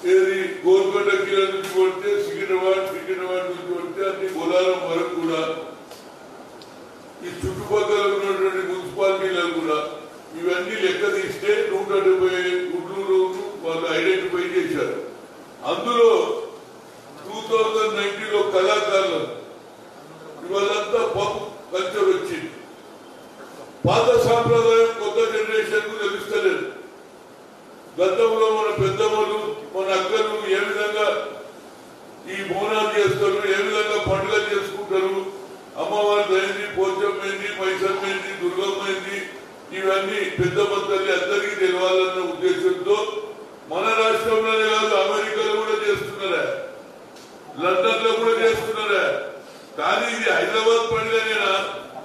ఏది గోల్కొండ కిలో నుంచి కొడితే సికింద్రాబాద్ సికింద్రాబాద్ నుంచి కొడితే అన్ని బొలారం వరకు కూడా ఈ చుట్టుపక్కల ఉన్నటువంటి మున్సిపాలిటీలకు కూడా ఇవన్నీ లెక్క తీస్తే నూట డెబ్బై గుడ్లూరు వాళ్ళు ఐడెంటిఫై చేశారు అందులో టూ థౌజండ్ నైన్టీన్ లో కళాకారులు ఇవాళంతా పప్పు కల్చర్ వచ్చింది పాత సాంప్రదాయం కొత్త జనరేషన్ కు తెలుస్తలేదు గతంలో మన పెద్దమ్మలు మన అక్కలు ఏ విధంగా ఈ బోనాలు చేస్తారు ఏ విధంగా పండుగ చేసుకుంటారు అమ్మవారి అయింది పోచమ్మైంది మైసమ్మైంది దుర్గమ్మైంది ఇవన్నీ పెద్దమ్మ తల్లి అందరికీ తెలవాలన్న ఉద్దేశంతో మన రాష్ట్రంలోనే కాదు అమెరికాలో కూడా చేస్తున్నారా లండన్ లో కూడా చేస్తున్నారా కానీ ఇది హైదరాబాద్ పండుగనేనా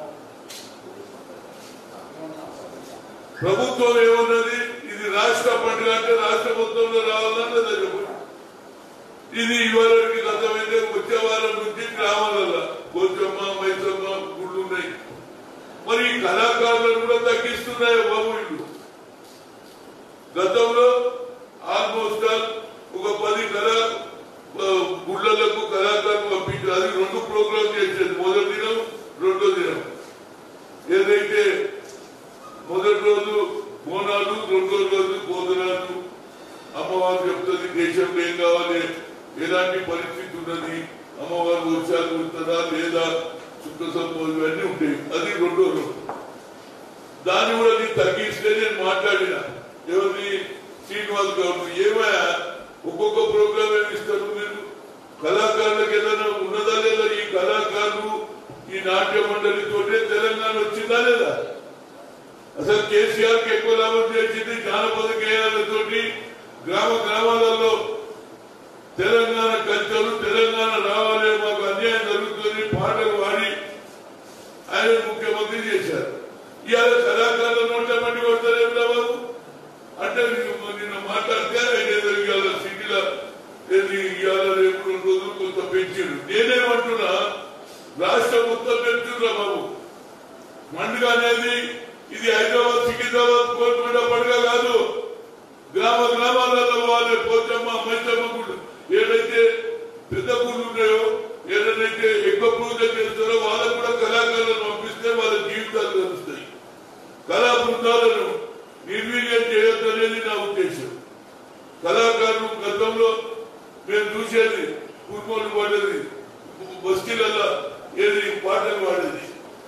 ప్రభుత్వం ఏమన్నది ఇది రాష్ట్ర పండుగ అంటే రాష్ట్ర మొత్తంలో రావాలన్నది చెప్పండి ఇది ఇవాళకి గతమైతే వచ్చే వారం నుంచి గ్రామాలలో కొంచెమ్మ మైసమ్మ గుళ్ళు ఉన్నాయి మరి ఈ కళాకారులను కూడా తగ్గిస్తున్నాయి బాబు ఇల్లు గతంలో ఆల్మోస్ట్ ఆల్ ఒక పది కళా ఆ, గుళ్ళలకు కళాకారులు పంపించారు అది రెండు ప్రోగ్రామ్ చేసేది మొదటి దినం రెండో దినం ఏదైతే మొదటి రోజు బోనాలు రెండో రోజు బోధనాలు అమ్మవారు చెప్తుంది దేశంలో ఏం కావాలి ఎలాంటి పరిస్థితి ఉన్నది అమ్మవారు వర్షాలు ఉంటుందా లేదా సుఖ సంపద ఇవన్నీ ఉంటాయి అది రెండో రోజు దాన్ని కూడా నేను తగ్గిస్తే నేను మాట్లాడిన ఎవరిని శ్రీనివాస్ గౌడ్ ఏమయ్యా ఒక్కొక్క ప్రోగ్రామ్ ఏమి ఇస్తారు మీరు కళాకారులకు ఏదైనా ఉన్నదా లేదా ఈ కళాకారులు ఈ నాట్య మండలితోటే తెలంగాణ వచ్చిందా లేదా అసలు కేసీఆర్ కి ఎక్కువ లాభం చేసింది జానపద గేయాలతోటి గ్రామ గ్రామాలలో తెలంగాణ కల్చరు తెలంగాణ రావాలి మాకు అన్యాయం జరుగుతుంది పాటలు పాడి ఆయన ముఖ్యమంత్రి చేశారు ఇవాళ కళాకారుల నోట మండి కొడతారేం రా బాబు అంటే నిన్న నిన్న మాట్లాడితే ఆయన ఏదో ఇవాళ సిటీలో ఏది ఇవాళ రేపు రెండు రోజులు కొంత పెంచాడు నేనేమంటున్నా రాష్ట్రం మొత్తం పెంచురా బాబు పండుగ అనేది ఇది హైదరాబాద్ సికింద్రాబాద్ కోల్కొండ పండుగ కాదు గ్రామ గ్రామాలలో వాళ్ళే పోచమ్మ మైసమ్మ గుళ్ళు ఏదైతే పెద్ద గుళ్ళు ఉన్నాయో ఏదైతే ఎక్కువ పూజ చేస్తారో వాళ్ళకు కూడా కళాకారులను పంపిస్తే వాళ్ళ జీవితాలు తెలుస్తాయి కళా బృందాలను నిర్వీర్యం చేయొద్దు అనేది నా ఉద్దేశం కళాకారులు గతంలో మేము చూసేది పూర్వలు పాడేది బస్తీలలో ఏది పాటలు పాడేది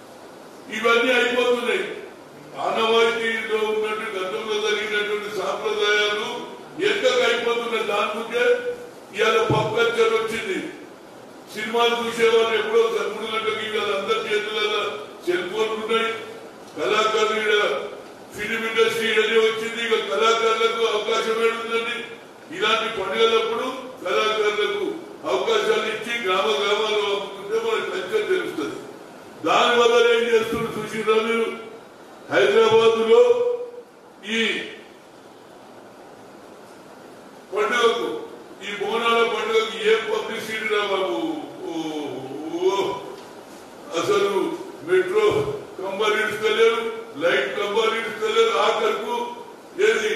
ఇవన్నీ అయిపోతున్నాయి ఆనవాయితీలో ఉన్నట్టు గతంలో జరిగినటువంటి సాంప్రదాయాలు ఎక్కక అయిపోతున్నాయి దాని ముందే ఇవాళ పప్ కల్చర్ వచ్చింది సినిమాలు చూసేవాళ్ళు ఎప్పుడో మూడు గంటలకి ఇవాళ అందరి చేతులలో సెల్ ఫోన్లు ఉన్నాయి కళాకారులు ఈడ ఫిలిం ఇండస్ట్రీ అనే వచ్చింది ఇక కళాకారులకు అవకాశం ఏడుందండి ఇలాంటి పండుగలప్పుడు కళాకారులకు అవకాశాలు ఇచ్చి గ్రామ గ్రామాల్లో పంపుతుంటే మన కల్చర్ తెలుస్తుంది దాని వల్ల ఏం చేస్తున్నారు చూసిరా మీరు హైదరాబాద్ లో ఈ పండుగకు ఈ బోనాల పండుగకు ఏం పబ్లిసిటీ రా బాబు ఓ, ఓ, అసలు మెట్రో కంబాలు ఇడుస్తలేరు లైట్ కంబాలు ఇడుస్తలేరు ఆఖరుకు ఏది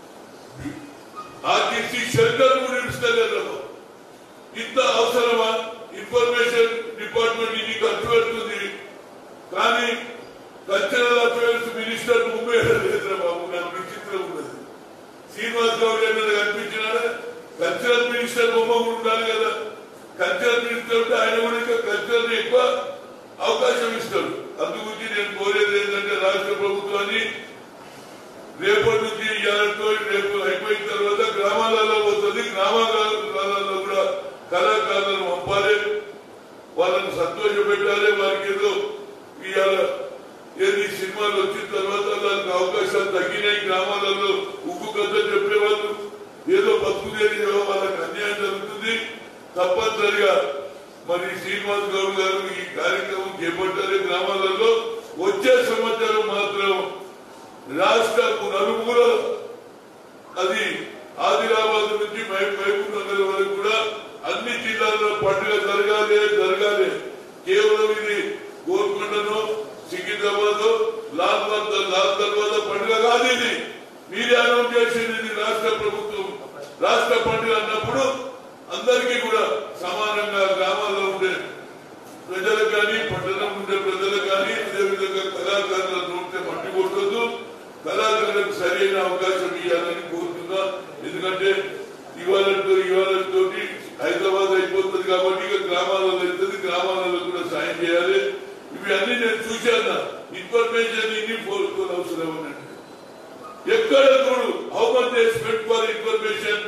ఆర్టీసీ షెల్టర్ కూడా ఇడుస్తలేరు రా బాబు. ఇంత అవసరమా ఇన్ఫర్మేషన్ డిపార్ట్మెంట్ ఇది ఖర్చు పెడుతుంది కానీ కల్చరల్ అఫైర్స్ మినిస్టర్ ముంబై లేదు బాబు నాకు విచిత్రం ఉన్నది శ్రీనివాస్ గౌడ్ ఏమైనా కనిపించినారా కల్చరల్ మినిస్టర్ బొమ్మ కూడా ఉండాలి కదా కల్చరల్ మినిస్టర్ ఉంటే ఆయన కూడా ఇంకా కల్చరల్ ఎక్కువ అవకాశం ఇస్తాడు అందుగురించి నేను కోరేది ఏంటంటే రాష్ట్ర ప్రభుత్వాన్ని రేపటి నుంచి ఇవాళతో రేపు అయిపోయిన తర్వాత గ్రామాలలో వస్తుంది గ్రామాలలో కూడా కళాకారులను పంపాలి వాళ్ళని సంతోష పెట్టాలి వారికి ఏదో ఇవాళ ఏది సినిమాలు వచ్చిన తర్వాత దానికి అవకాశాలు తగ్గినాయి గ్రామాలలో ఉప్పు కథ చెప్పేవాళ్ళు ఏదో బతుకుదేది వాళ్ళకి అన్యాయం జరుగుతుంది తప్పనిసరిగా మరి శ్రీనివాస్ గౌడ్ గారు ఈ కార్యక్రమం చేపట్టారు గ్రామాలలో వచ్చే సంవత్సరం మాత్రం రాష్ట్రపు నలుమూల అది ఆదిలాబాద్ నుంచి మహబూబ్ నగర్ వరకు కూడా అన్ని జిల్లాల్లో పండుగ జరగాలి జరగాలి కేవలం ఇది గోల్కొండను సికింద్రాబాద్ లాల్ బాగ్ లాల్ దర్వాజా పండుగ కాదు ఇది మీరే అనౌన్స్ చేసింది ఇది రాష్ట్ర ప్రభుత్వం రాష్ట్ర పండుగ అన్నప్పుడు అందరికీ కూడా సమానంగా గ్రామాల్లో ఉండే ప్రజలకు కానీ పట్టణం ఉండే ప్రజలకు కానీ అదేవిధంగా కళాకారుల నోటితే మట్టి కొట్టద్దు కళాకారులకు సరైన అవకాశం ఇవ్వాలని కోరుతున్నా ఎందుకంటే ఇవాళతో ఇవాళతో హైదరాబాద్ అయిపోతుంది కాబట్టి ఇక గ్రామాలలో అవుతుంది గ్రామాలలో కూడా సాయం చేయాలి ఇవి అన్ని నేను చూశాను ఇన్ఫర్మేషన్ ఇన్ని కోరుకోని అవసరం ఉన్నట్టు ఎక్కడ చూడు how much they spend for information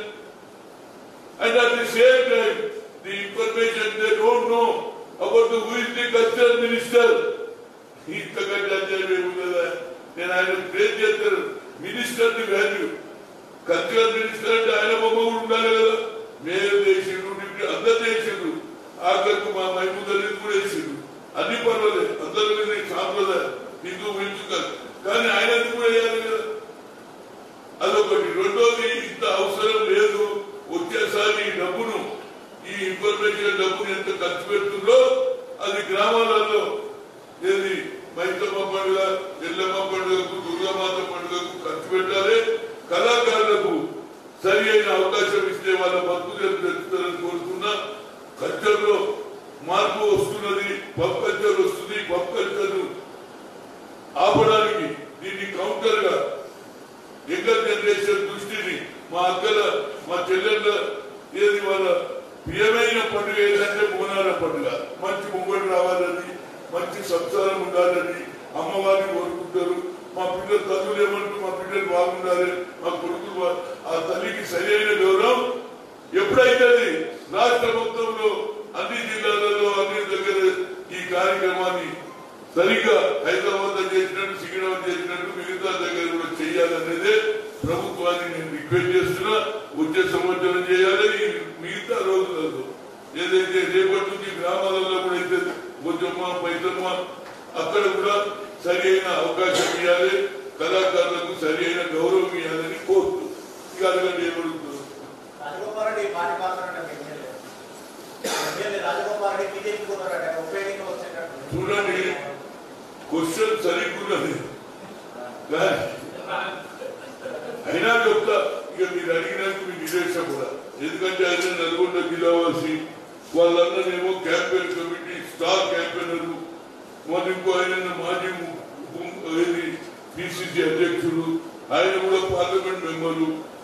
and at the same time, the information they don't know about the who is the cultural minister. ఇంతకంటే అన్యాయం ఏముందా నేను ఆయన ప్రేర్ చేస్తాను minister the value cultural minister అంటే ఆయన బొమ్మ కూడా ఉండాలి కదా మేయర్ చేసిండు డిప్యూటీ అందరు చేసిండు ఆఖరికి మా మైముదల్లి కూడా వేసిండు అన్ని పర్వాలేదు అందరూ సాంప్రదాయం హిందూ హిందూ కాదు కానీ ఆయన కూడా వేయాలి కదా అదొకటి రెండోది ఇంత అవసరం లేదు వచ్చేసారి ఈ డబ్బును ఈ ఇన్ఫర్మేషన్ డబ్బును ఎంత ఖర్చు పెడుతుందో అది గ్రామాలలో ఏది మైతమ్మ పండుగ ఎల్లమ్మ పండుగకు దుర్గామాత పండుగకు ఖర్చు పెట్టాలి కళాకారులకు సరి అయిన అవకాశం ఇస్తే వాళ్ళ బతుకులు తెచ్చుతారని కోరుతున్నా కల్చర్లో మార్పు వస్తున్నది పబ్ కల్చర్ వస్తుంది పబ్ కల్చర్ ఆపడానికి దీన్ని కౌంటర్ గా యంగర్ జనరేషన్ దృష్టిని మా అక్కల మా చెల్లెళ్ళ ఏది వాళ్ళ ప్రియమైన పండుగ ఏదంటే బోనాల పండుగ మంచి ముంగడు రావాలని మంచి సంసారం ఉండాలని అమ్మవారిని కోరుకుంటారు మా పిల్లలు తల్లులు ఏమంటూ మా పిల్లలు బాగుండాలి మా కొడుకులు బా- ఆ తల్లికి సరైన గౌరవం ఎప్పుడైతే రాష్ట్ర మొత్తంలో అన్ని జిల్లాలలో అన్ని దగ్గర ఈ కార్యక్రమాన్ని సరిగ్గా హైదరాబాద్ లో చేసినట్టు సికింద్రాబాద్ చేసినట్టు మిగతా దగ్గర కూడా చేయాలనేదే ప్రభుత్వాన్ని నేను రిక్వెస్ట్ చేస్తున్నా వచ్చే సంవత్సరం చేయాలి ఈ మిగతా రోజులలో ఏదైతే రేపటి నుంచి గ్రామాలలో కూడా అయితే కొంచెమ్మ పైతమ్మ అక్కడ కూడా సరి అయిన అవకాశం ఇవ్వాలి కళాకారులకు సరి అయిన గౌరవం ఇవ్వాలని కోరుతూ ఇక అడగండి ఏమడుగుతుంది రాజగోపాల్ రెడ్డి భారీ పాత్ర అంటే MLA MLA Rajagopal Reddy BJP పోతారట ఉప ఎన్నిక వచ్చేటట్టు చూడండి క్వశ్చన్ సరిగ్గున్నది కానీ అయినా చెప్తా ఇక మీరు అడిగినందుకు మీకు నిరేషం కూడా ఎందుకంటే ఆయన నల్గొండ జిల్లావాసి వాళ్ళందరేమో క్యాంపెయిన్ కమిటీ స్టార్ క్యాంపెయినర్ మరి ఇంకో ఆయన మాజీ ము- ము- ఏది పిసిసి అధ్యక్షుడు ఆయన కూడా పార్లమెంట్ మెంబరు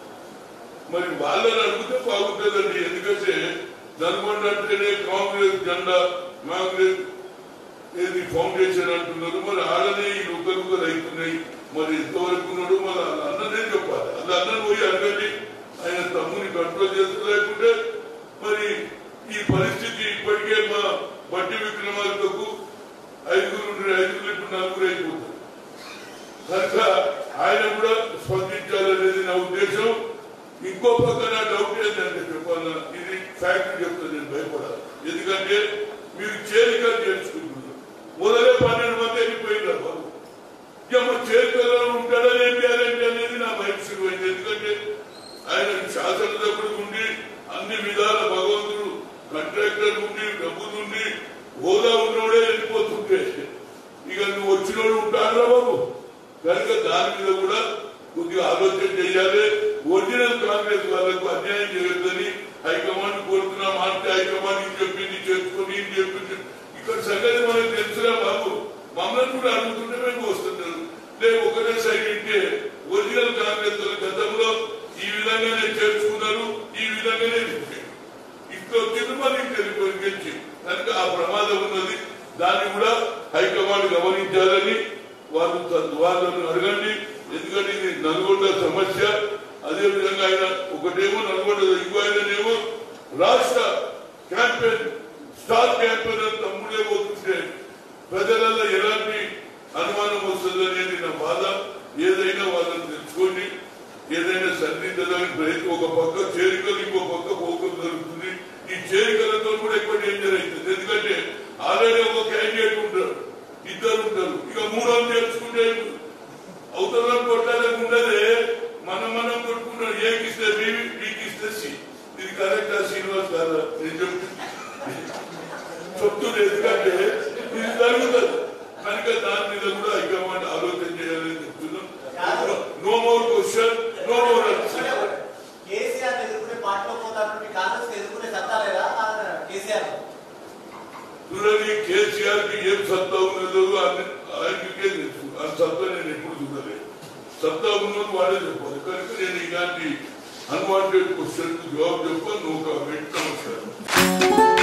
మరి వాళ్ళని అడిగితే బాగుంటుందండి ఎందుకంటే నల్గొండ అంటేనే కాంగ్రెస్ జెండా కాంగ్రెస్ ఏది ఫౌండేషన్ అంటున్నారు మరి ఆడనే ఈ ఒకరు అవుతున్నాయి మరి ఎంతవరకు ఉన్నాడు మరి వాళ్ళ అన్ననే చెప్పాలి అది అన్నను పోయి అడగండి ఆయన తమ్ముని కంట్రోల్ చేసుకోలేకుంటే మరి ఈ పరిస్థితి ఇప్పటికే మా బట్టి విక్రమార్కకు ఐదుగురు ఉండే ఐదుగురు ఇప్పుడు నలుగురు అయిపోతారు కనుక ఆయన కూడా స్పందించాలనేది నా ఉద్దేశం ఇంకో పక్కన డౌట్ ఏంటంటే చెప్పాలా ఇది ఫ్యాక్ట్ చెప్తా నేను భయపడాలి ఎందుకంటే మీరు చేరికలు చేర్చుకుంటున్నారు మొదలే పన్నెండు మంది వెళ్ళిపోయినారు బాబు ఇక మా చేరికల్లో ఉంటాడని ఏం గ్యారంటీ అనేది నా భయం శురువైంది ఎందుకంటే ఆయన శాసనసభ్యుడు ఉండి అన్ని విధాల భగవంతుడు కాంట్రాక్టర్ ఉండి డబ్బులుండి హోదా ఉన్నోడే వెళ్ళిపోతుంటే ఇక నువ్వు వచ్చినోడు ఉంటాడురా బాబు కనుక దాని మీద కూడా కొద్దిగా ఆలోచన చేయాలి ఒరిజినల్ కాంగ్రెస్ వాళ్ళకు అన్యాయం చేయొద్దని హైకమాండ్ కోరుతున్నా మాట హైకమాండ్ ఇది చెప్పింది చేసుకొని ఇది చెప్పింది ఇక్కడ సంగతి మనకు తెలుసురా బాబు మమ్మల్ని కూడా అడుగుతుంటే మేము వస్తున్నారు లేదు ఒకటే సైడ్ ఇంటే ఒరిజినల్ కాంగ్రెస్ వాళ్ళు గతంలో ఈ విధంగానే చేర్చుకున్నారు ఈ విధంగానే చెప్పారు ఇంట్లో తిరుమల తెలిపోయి గెలిచి కనుక ఆ ప్రమాదం ఉన్నది దాన్ని కూడా హైకమాండ్ గమనించాలని వాళ్ళు త- వాళ్ళను అడగండి ఎందుకంటే ఇది నల్గొండ సమస్య అదే విధంగా ఆయన ఒకటేమో నల్గొండ ఇంకో ఆయననేమో రాష్ట్ర క్యాంపెయిన్ స్టార్ క్యాంపెయిన్ అని తమ్ముడే పోతుంటే ప్రజలలో ఎలాంటి అనుమానం వస్తుందనేది నా బాధ ఏదైనా వాళ్ళని తెలుసుకోండి ఏదైనా సన్నిహితడానికి ప్రయత్నం ఒక పక్క చేరికలు ఇంకో పక్క పోకం జరుగుతుంది ఈ చేరికలతో కూడా ఎక్కువ డేంజర్ అవుతుంది ఎందుకంటే ఆల్రెడీ ఒక క్యాండిడేట్ ఉంటారు ఇద్దరు ఉంటారు ఇక మూడో చేర్చుకుంటే అవతల కొట్టాలని ఉండదే మనం మనం కొట్టుకున్నాం ఏకిస్తే బి బీకిస్తే సి ఇది కరెక్టా శ్రీనివాస్ కాదా నేను చెప్తున్నా చెప్తుంది ఎందుకంటే ఇది జరుగుతుంది కనుక దాని మీద కూడా హైకమాండ్ ఆలోచన చేయాలని చెప్తున్నాం no more question no more answer KCR ఎదుర్కొనే కేసీఆర్ కి ఏం సత్తా ఉన్నదో అని ఆయనకే తెలుసు ఆ సత్తా నేను ఎప్పుడు చూడలేదు సత్తా ఉన్నది వాడే చెప్పాలి కనుక నేను ఇలాంటి అన్వాంటెడ్ క్వశ్చన్ జవాబు చెప్పాను నువ్వు ఒక వెంట నమస్కారం